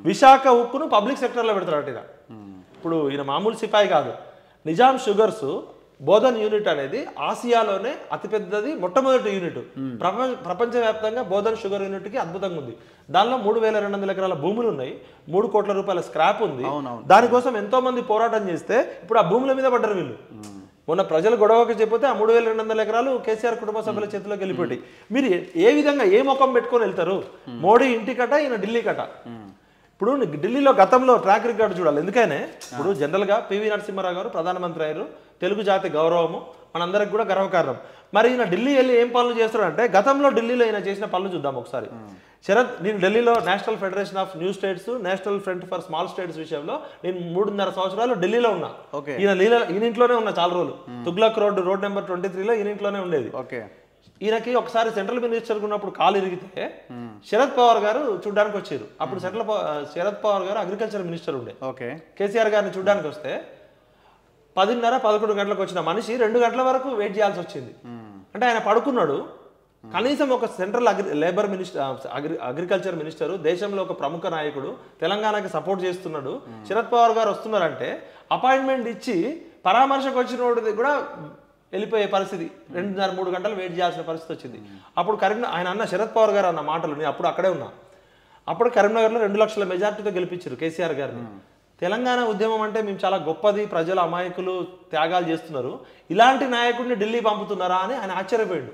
Visakha ఉక్కును public సెక్టర్లో పెడతాడు ఈయన ఇప్పుడు ఈయన మామూలు సిపాయి కాదు నిజాం షుగర్స్ బోధన్ యూనిట్ అనేది ఆసియాలోనే అతిపెద్దది మొట్టమొదటి యూనిట్ ప్రపంచ ప్రపంచవ్యాప్తంగా బోధన్ షుగర్ యూనిట్ కి అద్భుతంగా ఉంది దానిలో మూడు వేల రెండు వందల ఎకరాల భూములు ఉన్నాయి మూడు కోట్ల రూపాయల స్క్రాప్ ఉంది అవునవును. దానికోసం ఎంతో మంది పోరాటం చేస్తే ఇప్పుడు ఆ భూముల మీద పడ్డారు వీళ్ళు మొన్న ప్రజలు గొడవకి చెప్పితే ఆ మూడు వేల రెండు వందల ఎకరాలు కేసీఆర్ కుటుంబ సభ్యుల చేతిలోకి వెళ్ళిపోయి మీరు ఏ- ఏ విధంగా ఏ ముఖం పెట్టుకొని వెళ్తారు మోడీ ఇంటి కట ఈయన ఢిల్లీ కట ఇప్పుడు నీకు ఢిల్లీలో గతంలో ట్రాక్ రికార్డు చూడాలి ఎందుకనే ఇప్పుడు జనరల్గా పివి నరసింహారావు గారు ప్రధానమంత్రి అయ్యారు తెలుగు జాతి గౌరవము మనందరికి కూడా గర్వకారణం మరి ఈయన ఢిల్లీ వెళ్ళి ఏం పనులు చేస్తాడంటే గతంలో ఢిల్లీలో ఈయన చేసిన పనులు చూద్దాం ఒకసారి శరత్ నేను ఢిల్లీలో National Federation of New States National Front for Small States విషయంలో నేను మూడున్నర సంవత్సరాలు ఢిల్లీలో ఉన్నా ఓకే ఈయన లీల ఈయన ఇంట్లోనే ఉన్నా చాలా రోజులు Tughlaq road road number twenty త్రీలో ఈయన ఇంట్లోనే ఉండేది ఓకే ఈయనకి ఒకసారి సెంట్రల్ మినిస్టర్ ఉన్నప్పుడు కాలు ఇరిగితే శరద్ పవార్ గారు చూడడానికి వచ్చారు అప్పుడు central పవ- Sharad Pawar garu agriculture minister ఉండే ఓకే కేసీఆర్ గారిని చూడడానికి వస్తే పదిన్నర పదకొండు గంటలకు వచ్చిన మనిషి రెండు గంటల వరకు వెయిట్ చేయాల్సి వచ్చింది అంటే ఆయన పడుకున్నాడు కనీసం ఒక central agri labour minister agri agriculture minister దేశంలో ఒక ప్రముఖ నాయకుడు తెలంగాణకి సపోర్ట్ చేస్తున్నాడు శరద్ పవార్ గారు వస్తున్నారంటే అపాయింట్మెంట్ ఇచ్చి పరామర్శకు వచ్చిన వాడిది కూడా వెళ్ళిపోయే పరిస్థితి రెండున్నర మూడు గంటలు వెయిట్ చేయాల్సిన పరిస్థితి వచ్చింది అప్పుడు కరీంనగర్ ఆయన అన్న శరద్ పవార్ గారు అన్న మాటలు నేను అప్పుడు అక్కడే ఉన్నా అప్పుడు కరీంనగర్లో రెండు లక్షల మెజార్టీతో గెలిపించారు కేసీఆర్ గారిని తెలంగాణ ఉద్యమం అంటే మేము చాలా గొప్పది ప్రజల అమాయకులు త్యాగాలు చేస్తున్నారు ఇలాంటి నాయకుడిని ఢిల్లీ పంపుతున్నారా అని ఆయన ఆశ్చర్యపోయాడు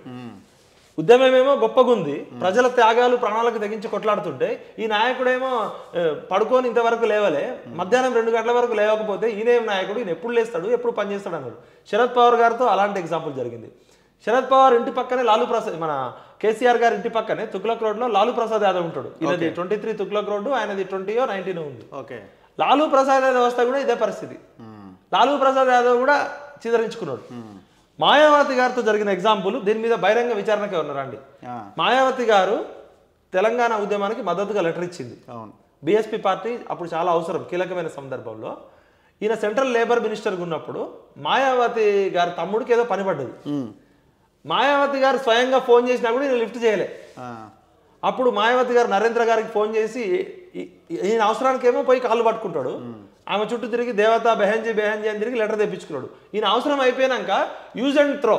ఉద్యమమేమో గొప్పగా ఉంది ప్రజల త్యాగాలు ప్రాణాలకు తెగించి కొట్లాడుతుంటే ఈ నాయకుడేమో ఆ, పడుకొని ఇంతవరకు లేవలే మధ్యాహ్నం రెండు గంటల వరకు లేవకపోతే ఈయనేం నాయకుడు ఈయన ఎప్పుడు లేస్తాడు ఎప్పుడు పనిచేస్తాడు అన్నాడు శరద్ పవార్ గారితో అలాంటి ఎగ్జాంపుల్ జరిగింది శరద్ పవార్ ఇంటి పక్కనే లాలూ ప్రసాద్ మన కేసీఆర్ గారి ఇంటి పక్కనే తుగ్లక్ రోడ్ లో లాలూ ప్రసాద్ యాదవ్ ఉంటాడు ఈయనది ట్వంటీ త్రీ తుగ్లక్ రోడ్డు ఆయనది ట్వంటీయో నైన్టీన్ ఉంది ఓకే లాలూ ప్రసాద్ యాదవ్ వ్యవస్థ కూడా ఇదే పరిస్థితి లాలూ ప్రసాద్ యాదవ్ కూడా చిదరించుకున్నాడు మాయావతి గారితో జరిగిన ఎగ్జాంపుల్ దీని మీద బహిరంగ విచారణకే ఉన్నారండి ఆ, మాయావతి గారు తెలంగాణ ఉద్యమానికి మద్దతుగా లెటర్ ఇచ్చింది అవును బీఎస్పీ పార్టీ అప్పుడు చాలా అవసరం కీలకమైన సందర్భంలో ఈయన సెంట్రల్ లేబర్ మినిస్టర్గా ఉన్నప్పుడు మాయావతి గారి తమ్ముడికి ఏదో పని పడ్డది ఉమ్, మాయావతి గారు స్వయంగా ఫోన్ చేసినా కూడా ఈయన లిఫ్ట్ చేయలే ఆ, అప్పుడు మాయావతి గారు నరేంద్ర గారికి ఫోన్ చేసి ఈ- ఈ- ఈయన అవసరానికేమో పోయి కాళ్ళు పట్టుకుంటాడు ఆమె చుట్టూ తిరిగి దేవత బెహంజీ బెహంజీ అని తిరిగి లెటర్ తెప్పించుకున్నాడు ఈయన అవసరం అయిపోయినాక యూజ్ అండ్ త్రో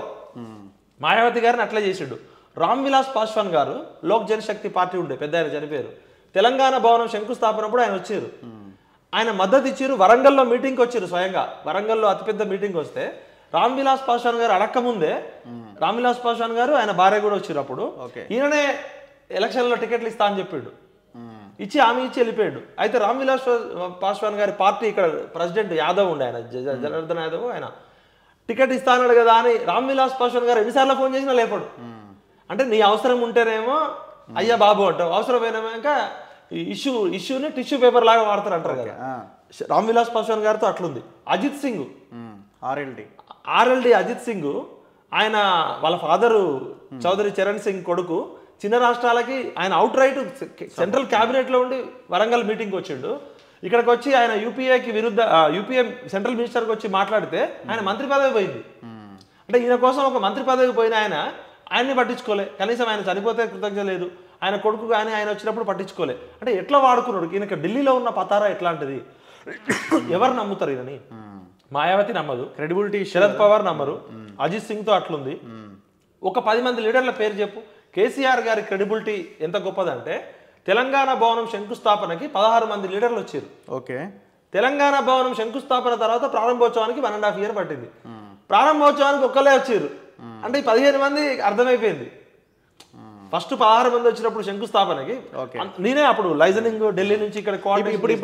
మాయావతి గారిని అట్లా చేసిండు రామ్ విలాస్ పాస్వాన్ గారు లోక్ జనశక్తి పార్టీ ఉండే పెద్ద ఆయన చనిపోయారు తెలంగాణ భవనం శంకుస్థాపనప్పుడు ఆయన వచ్చారు ఆయన మద్దతు ఇచ్చారు వరంగల్లో మీటింగ్కి వచ్చారు స్వయంగా వరంగల్లో అతిపెద్ద మీటింగ్ వస్తే రామ్ విలాస్ పాస్వాన్ గారు అడక్కముందే రామ్ విలాస్ పాస్వాన్ గారు ఆయన భార్య కూడా వచ్చారు అప్పుడు ఓకే. ఈయననే ఎలక్షన్లో టికెట్లు ఇస్తా అని చెప్పాడు ఉమ్, ఇచ్చి ఆమె ఇచ్చి వెళ్ళిపోయాడు అయితే రామ్ విలాస్ పాస్వాన్ గారి పార్టీ ఇక్కడ ప్రెసిడెంట్ యాదవ్ ఉండే ఆయన జ- జ- జనార్దన్ యాదవ్ ఆయన టికెట్ ఇస్తా అన్నాడు కదా అని రామ్ విలాస్ పాస్వాన్ గారు ఎన్నిసార్లు ఫోన్ చేసినా లేపాడు అంటే నీ అవసరం ఉంటేనేమో అయ్యా బాబు అంటావు అవసరమైనాక ఇష్యూ ఇష్యూని టిష్యూ పేపర్ లాగా వాడతారు అంటారు కదా ఆ, రామ్ విలాస్ పాస్వాన్ గారితో అట్లుంది అజిత్ సింగ్ ఉమ్, ఆర్ఎల్డి ఆర్ఎల్డి అజిత్ సింగ్ ఆయన వాళ్ళ ఫాదరు చౌదరి చరణ్ సింగ్ కొడుకు చిన్న రాష్ట్రాలకి ఆయన అవుట్ రైట్ సెంట్రల్ క్యాబినెట్ లో ఉండి వరంగల్ మీటింగ్ వచ్చిండు ఇక్కడికి వచ్చి ఆయన యూపీఏకి విరుద్ధ యూపీఏ సెంట్రల్ మినిస్టర్కి వచ్చి మాట్లాడితే ఆయన మంత్రి పదవి పోయింది అంటే ఈయన కోసం ఒక మంత్రి పదవి పోయిన ఆయన ఆయన్ని పట్టించుకోలే కనీసం ఆయన చనిపోతే కృతజ్ఞత లేదు ఆయన కొడుకు కానీ ఆయన వచ్చినప్పుడు పట్టించుకోలే అంటే ఎట్లా వాడుకున్నాడు ఈయనకి ఢిల్లీలో ఉన్న పతారా ఎట్లాంటిది ఎవరు నమ్ముతారు ఈయనని మాయావతి నమ్మదు క్రెడిబిలిటీ శరద్ పవార్ నమ్మరు అజిత్ సింగ్ తో అట్లుంది ఒక పది మంది లీడర్ల పేరు చెప్పు కేసీఆర్ గారి క్రెడిబిలిటీ ఎంత గొప్పదంటే తెలంగాణ భవనం శంకుస్థాపనకి పదహారు మంది లీడర్లు వచ్చారు ఓకే తెలంగాణ భవనం శంకుస్థాపన తర్వాత ప్రారంభోత్సవానికి వన్ అండ్ హాఫ్ ఇయర్ పట్టింది ప్రారంభోత్సవానికి ఒక్కలే వచ్చారు అంటే ఈ పదిహేను మంది అర్థమైపోయింది ఫస్ట్ పదహారు మంది వచ్చినప్పుడు శంకుస్థాపనకి Okay. అన్- నేనే అప్పుడు లైజనింగ్ ఢిల్లీ నుంచి ఇక్కడ ఇప్పుడు ఇప్పుడు